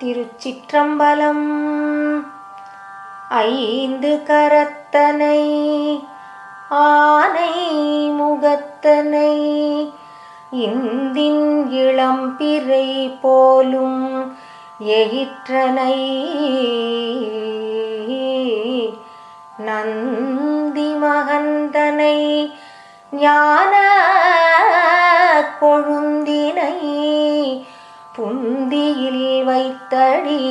திருச்சிற்றம்பலம் ஐந்து கரத்தனை ஆனை முகத்தனை இந்தின் இளம்பிறை போலும் எயிற்றனை நந்தி மகந்தனை ஞான கொழுந்தினை புந்தியில் வைத்தடி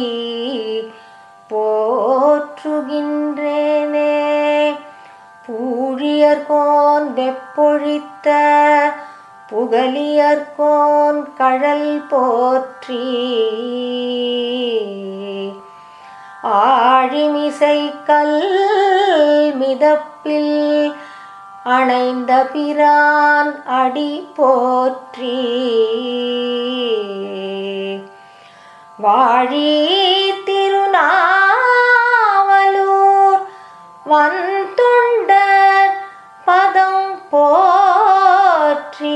போற்றுகின்றேனே பூழியர்கோன் வெப்பொழித்த புகழியர்கோன் கழல் போற்றி ஆழிமிசை கல் மிதப்பில் அணைந்த பிரான் அடி போற்றி வாழி திருநாவலூர் வந்துண்டர் பதம் போற்றி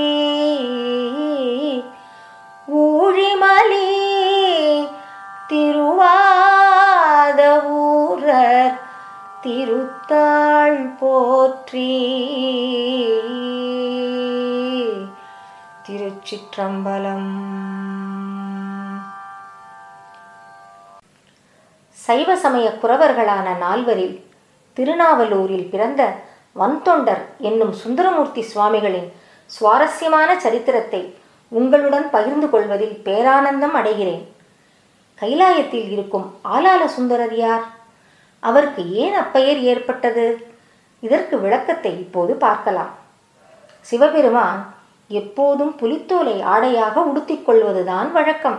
ஊழிமலி திருவாத ஊரர் திருத்தாள் போற்றி திருச்சிற்றம்பலம் சைவ சமய குறவர்களான நால்வரில் திருநாவலூரில் பிறந்த வன்தொண்டர் என்னும் சுந்தரமூர்த்தி சுவாமிகளின் சுவாரஸ்யமான சரித்திரத்தை உங்களுடன் பகிர்ந்து கொள்வதில் பேரானந்தம் அடைகிறேன் கைலாயத்தில் இருக்கும் ஆலால சுந்தரர் யார் அவருக்கு ஏன் அப்பெயர் ஏற்பட்டது இதற்கு விளக்கத்தை இப்போது பார்க்கலாம் சிவபெருமான் எப்போதும் புலித்தோலை ஆடையாக உடுத்திக் கொள்வதுதான் வழக்கம்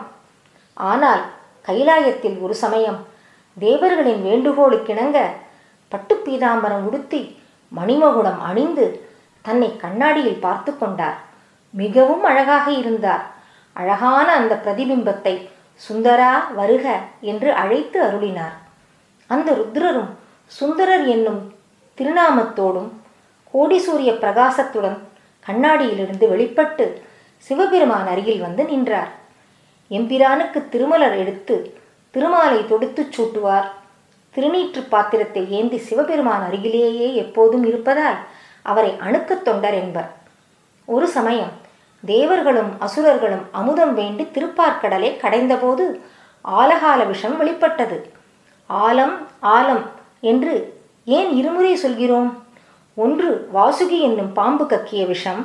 ஆனால் கைலாயத்தில் ஒரு சமயம் தேவர்களின் வேண்டுகோளுக்கிணங்க பட்டுப் பீதாம்பரம் உடுத்தி மணிமகுடம் அணிந்து தன்னை கண்ணாடியில் பார்த்து கொண்டார் மிகவும் அழகாக இருந்தார் அழகான அந்த பிரதிபிம்பத்தை சுந்தரா வருக என்று அழைத்து அருளினார் அந்த ருத்ரரும் சுந்தரர் என்னும் திருநாமத்தோடும் கோடிசூரிய பிரகாசத்துடன் கண்ணாடியிலிருந்து வெளிப்பட்டு சிவபெருமான் அருகில் வந்து நின்றார் எம்பிரானுக்கு திருமலர் எடுத்து திருமாலை தொடுத்துச் சூட்டுவார் திருநீற்று பாத்திரத்தை ஏந்தி சிவபெருமான் அருகிலேயே எப்போதும் இருப்பதால் அவரை அணுக்கத் தொண்டர் என்பர் ஒரு சமயம் தேவர்களும் அசுரர்களும் அமுதம் வேண்டி திருப்பார்க்கடலை கடைந்தபோது ஆலகால விஷம் வெளிப்பட்டது ஆலம் ஆலம் என்று ஏன் இருமுறை சொல்கிறோம் ஒன்று வாசுகி என்னும் பாம்பு கக்கிய விஷம்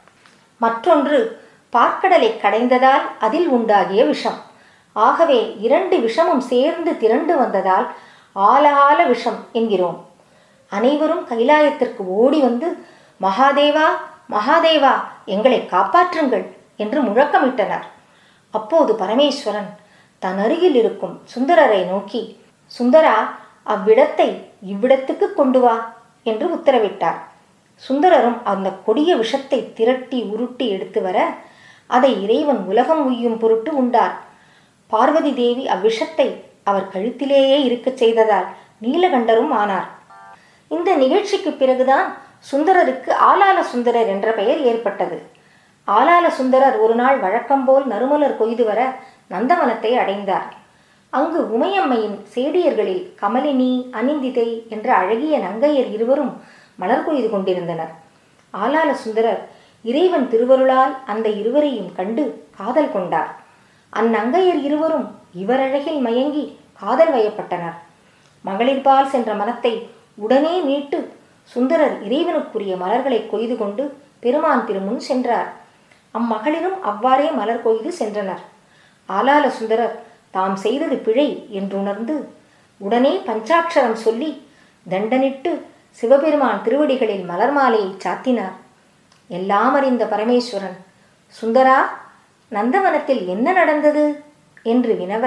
மற்றொன்று பார்க்கடலை கடைந்ததால் அதில் உண்டாகிய விஷம் ஆகவே இரண்டு விஷமும் சேர்ந்து திரண்டு வந்ததால் ஆலகால விஷம் என்கிறோம் அனைவரும் கைலாயத்திற்கு ஓடி வந்து மகாதேவா மகாதேவா எங்களை காப்பாற்றுங்கள் என்று முழக்கமிட்டனர் அப்போது பரமேஸ்வரன் தன் அருகில் இருக்கும் சுந்தரரை நோக்கி சுந்தரா அவ்விடத்தை இவ்விடத்துக்கு கொண்டு வா என்று உத்தரவிட்டார் சுந்தரரும் அந்த கொடிய விஷத்தை திரட்டி உருட்டி எடுத்து வர அதை இறைவன் உலகம் உய்யும் பொருட்டு உண்டார் பார்வதி தேவி அவ்விஷத்தை அவர் கழுத்திலேயே இருக்கச் செய்ததால் நீலகண்டரும் ஆனார் இந்த நிகழ்ச்சிக்கு பிறகுதான் சுந்தரருக்கு ஆலால சுந்தரர் என்ற பெயர் ஏற்பட்டது ஆலால சுந்தரர் ஒரு நாள் வழக்கம்போல் நறுமலர் கொய்து வர நந்தவனத்தை அடைந்தார் அங்கு உமையம்மையின் சேடியர்களில் கமலினி அனிந்திதை என்ற அழகிய நங்கையர் இருவரும் மலர் கொய்து கொண்டிருந்தனர் ஆலால சுந்தரர் இறைவன் திருவருளால் அந்த இருவரையும் கண்டு காதல் கொண்டார் அந்நங்கையர் இருவரும் இவரழகில் மயங்கி காதல் வயப்பட்டனர் மகளிர்பால் சென்ற மனத்தை உடனே மீட்டு சுந்தரர் இறைவனுக்குரிய மலர்களை கொய்து கொண்டு பெருமான் திருமுன் சென்றார் அம்மகளிரும் அவ்வாறே மலர் கொய்து சென்றனர் ஆலால சுந்தரர் தாம் செய்தது பிழை என்றுணர்ந்து உடனே பஞ்சாட்சரம் சொல்லி தண்டனிட்டு சிவபெருமான் திருவடிகளில் மலர் மாலையை சாத்தினார் எல்லாம் அறிந்த பரமேஸ்வரன் சுந்தரா நந்தவனத்தில் என்ன நடந்தது என்று வினவ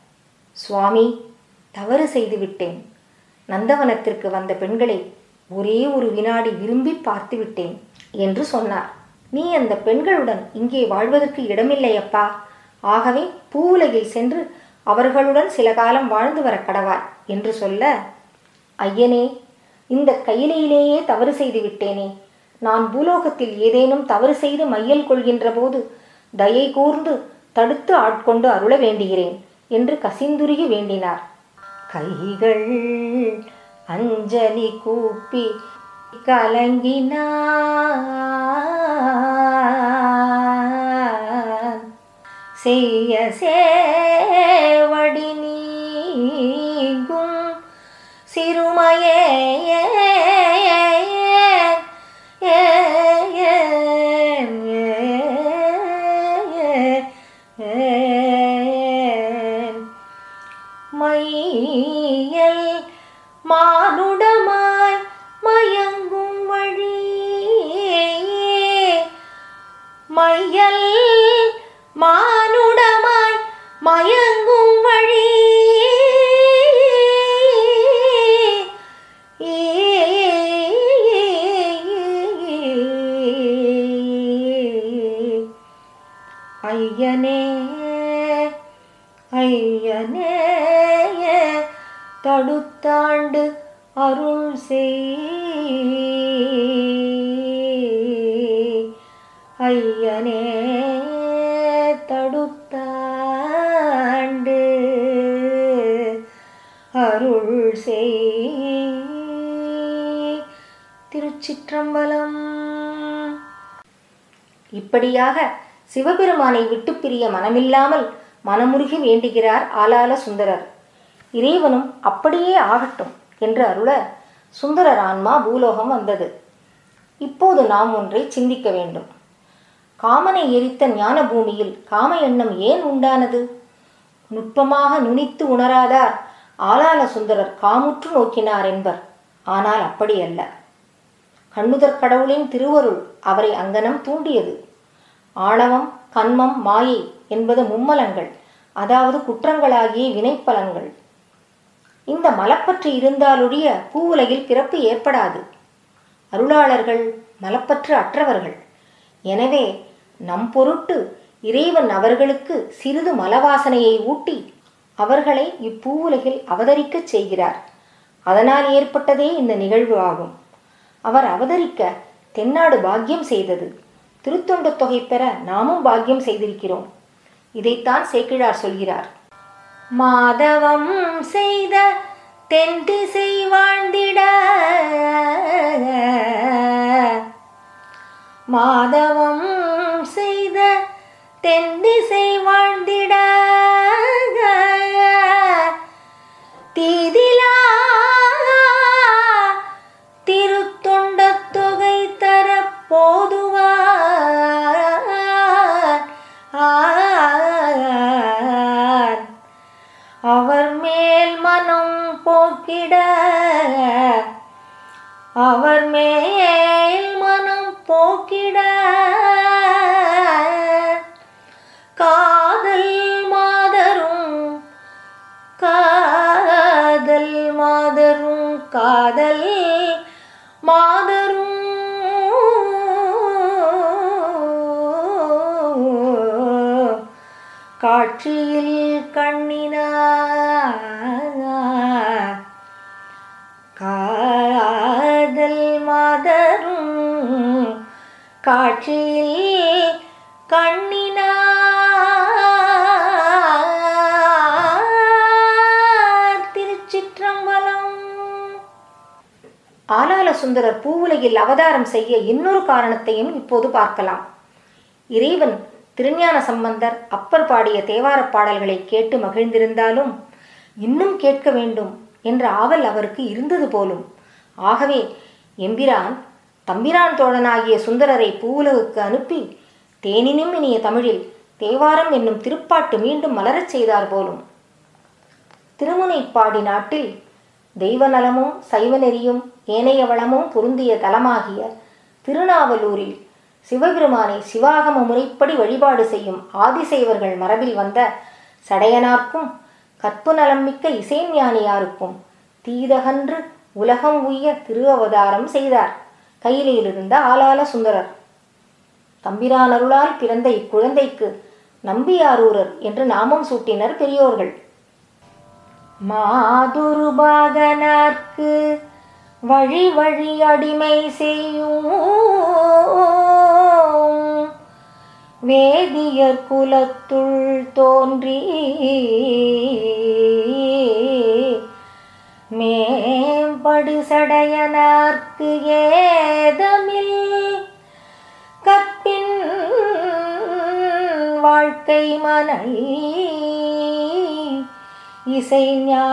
சுவாமி தவறு செய்துவிட்டேன் நந்தவனத்திற்கு வந்த பெண்களை ஒரே ஒரு வினாடி விரும்பி பார்த்து விட்டேன் என்று சொன்னார் நீ அந்த பெண்களுடன் இங்கே வாழ்வதற்கு இடமில்லையப்பா ஆகவே பூவுலகில் சென்று அவர்களுடன் சில காலம் வாழ்ந்து வர கடவாய் என்று சொல்ல ஐயனே இந்த கையிலேயே தவறு செய்து விட்டேனே நான் பூலோகத்தில் ஏதேனும் தவறு செய்து மையல் கொள்கின்ற போது தயை கூர்ந்து தடுத்து ஆட்கொண்டு அருள வேண்டுகிறேன் என்று கசிந்துருகி வேண்டினார் கைகள் அஞ்சலி கூப்பி கலங்கினான் செய்ய சேவடி நீங்கும் சிறுமையே மையல் மானுடமாய் மயங்கும் வழி மையல் மானுடமாய் மயங்கும் வழி ஐயனே ஐயனே தடுத்தாண்டு அருள் செய் ஐயனே தடுத்தாண்டு அருள் செய் திருச்சிற்றம்பலம் இப்படியாக சிவபெருமானை விட்டு பிரிய மனமில்லாமல் மனமுருகி வேண்டுகிறார் ஆலால சுந்தரர் இறைவனும் அப்படியே ஆகட்டும் என்று அருள சுந்தரர் ஆன்மா பூலோகம் வந்தது இப்போது நாம் ஒன்றை சிந்திக்க வேண்டும் காமனை எரித்த ஞான பூமியில் காம எண்ணம் ஏன் உண்டானது நுட்பமாக நுனித்து உணராதார் ஆலால சுந்தரர் காமுற்று நோக்கினார் என்பர் ஆனால் அப்படியல்ல கண்ணுதற் கடவுளின் திருவருள் அவரை அங்கனம் தூண்டியது ஆணவம் கண்மம் மாயை என்பது மும்மலங்கள் அதாவது குற்றங்களாகிய வினைப்பலன்கள் இந்த மலப்பற்று இருந்தாலொழிய பூவுலகில் பிறப்பு ஏற்படாது அருளாளர்கள் மலப்பற்று அற்றவர்கள் எனவே நம் பொருட்டு இறைவன் அவர்களுக்கு சிறிது மலவாசனையை ஊட்டி அவர்களை இப்பூவுலகில் அவதரிக்கச் செய்கிறார் அதனால் ஏற்பட்டதே இந்த நிகழ்வு ஆகும் அவர் அவதரிக்க தென்னாடு பாக்கியம் செய்தது திருத்தொண்ட தொகை பெற நாமும் பாக்கியம் செய்திருக்கிறோம் இதைத்தான் சேக்கிழார் சொல்கிறார் மாதவம் செய்த தென் திசை வாழ்ந்திட மாதவம் செய்த தென் திசை வாழ்ந்திட தீதிலா திருத்தொண்டத் தொகை தர போதுவார் ஆர். அவர் மேல் மனம் போக்கிட அவர் மேல் மனம் போக்கிட காதல் மாதரும் காதல் மாதரும் காதல் மாதரும் காட்சியில் கண்ணினா காதல் மாதரும் காட்சியில் கண்ணினா திருச்சிற்றம்பலம் ஆலால சுந்தரர் பூவுலகில் அவதாரம் செய்ய இன்னொரு காரணத்தையும் இப்போது பார்க்கலாம் இறைவன் திருஞான சம்பந்தர் அப்பர் பாடிய தேவாரப் பாடல்களை கேட்டு மகிழ்ந்திருந்தாலும் இன்னும் கேட்க வேண்டும் என்ற ஆவல் அவருக்கு இருந்தது போலும் ஆகவே எம்பிரான் தம்பிரான் தோழனாகிய சுந்தரரை பூவுலகுக்கு அனுப்பி தேனினும் இனிய தமிழில் தேவாரம் என்னும் திருப்பாட்டு மீண்டும் மலரச் செய்தார் போலும் திருமுனைப்பாடி நாட்டில் தெய்வ நலமும் சைவ நெறியும் ஏனைய வளமும் பொருந்திய தலமாகிய திருநாவலூரில் சிவபெருமானை சிவாகம முறைப்படி வழிபாடு செய்யும் ஆதிசைவர்கள் மரபில் வந்த சடையனார்க்கும் கற்பு நலம் மிக்க இசைஞானியாருக்கும் தீதகன்று உலகம் உய்ய திரு அவதாரம் செய்தார் கையிலிருந்த ஆலால சுந்தரர் தம்பிரான் அருளால் பிறந்த இக்குழந்தைக்கு நம்பியாரூரர் என்று நாமம் சூட்டினர் பெரியோர்கள் மாதுருபாகனார்க்கு வழி வழி அடிமை செய்யும் வேதியர் குலத்துள் தோன்றி படுசடையனார்க்கு ஏதமில் கற்பின் வாழ்க்கை மனை இசை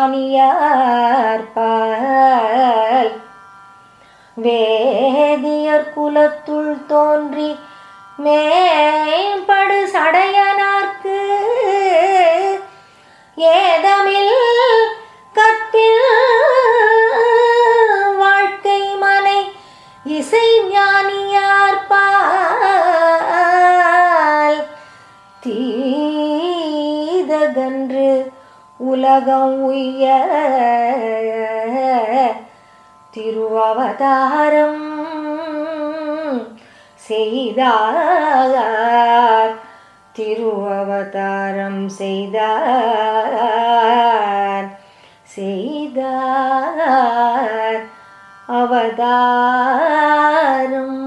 ஞானியார்பால் வேதியர் குலத்துள் தோன்றி மேம்படு சடையனார்க்கு ஏதமில் கற்பில் வாழ்க்கை மனை இசை ஞானியார்பால் தீதகன்று உலகம் உய்ய திருவவதாரம் செய்தார் திருவவதாரம் செய்தார் செய்தார் அவதாரம்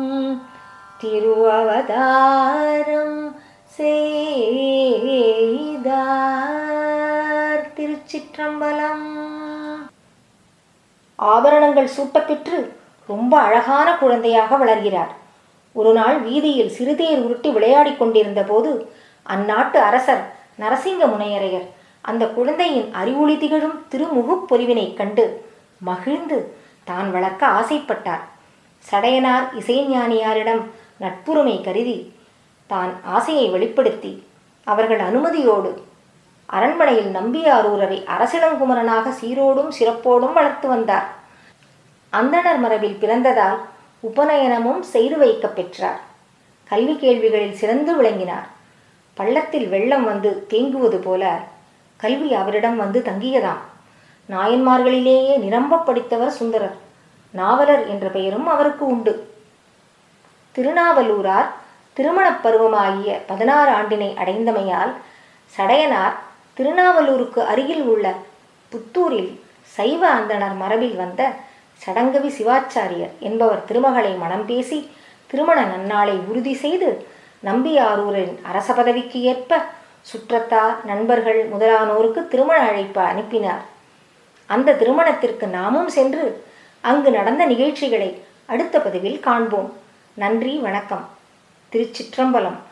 திருவவதாரம் செய்தார் திருச்சிற்றம்பலம் ஆபரணங்கள் சூட்டப்பெற்று ரொம்ப அழகான குழந்தையாக வளர்கிறார் ஒரு நாள் வீதியில் சிறுதேர் உருட்டி விளையாடிக் கொண்டிருந்த போது அந்நாட்டு அரசர் நரசிங்க முனையரையர் அந்த குழந்தையின் அறிவொளி திகழும் திருமுகுப் பொலிவினைக் கண்டு மகிழ்ந்து தான் வளர்க்க ஆசைப்பட்டார் சடையனார் இசைஞானியாரிடம் நட்புரிமை கருதி தான் ஆசையை வெளிப்படுத்தி அவர்கள் அனுமதியோடு அரண்மனையில் நம்பியாரூரரை அரசிளங்குமரனாக சீரோடும் சிறப்போடும் வளர்த்து வந்தார் அந்தணர் மரபில் பிறந்ததால் உபநயனமும் செய்து வைக்கப் பெற்றார் கல்வி கேள்விகளில் சிறந்து விளங்கினார் பள்ளத்தில் வெள்ளம் வந்து தேங்குவது போல கல்வி அவரிடம் வந்து தங்கியதாம் நாயன்மார்களிலேயே நிரம்ப படித்தவர் சுந்தரர் நாவலர் என்ற பெயரும் அவருக்கு உண்டு திருநாவலூரார் திருமணப் பருவமாகிய பதினாறு ஆண்டினை அடைந்தமையால் சடையனார் திருநாவலூருக்கு அருகில் உள்ள புத்தூரில் சைவ அந்தணர் மரபில் வந்த சடங்கவி சிவாச்சாரியர் என்பவர் திருமகளை மணம் பேசி திருமண நன்னாளை உறுதி செய்து நம்பியாரூரின் அரச பதவிக்கு ஏற்ப சுற்றத்தார் நண்பர்கள் முதலானோருக்கு திருமண அழைப்பு அனுப்பினார் அந்த திருமணத்திற்கு நாமும் சென்று அங்கு நடந்த நிகழ்ச்சிகளை அடுத்த பதிவில் காண்போம் நன்றி வணக்கம் திருச்சிற்றம்பலம்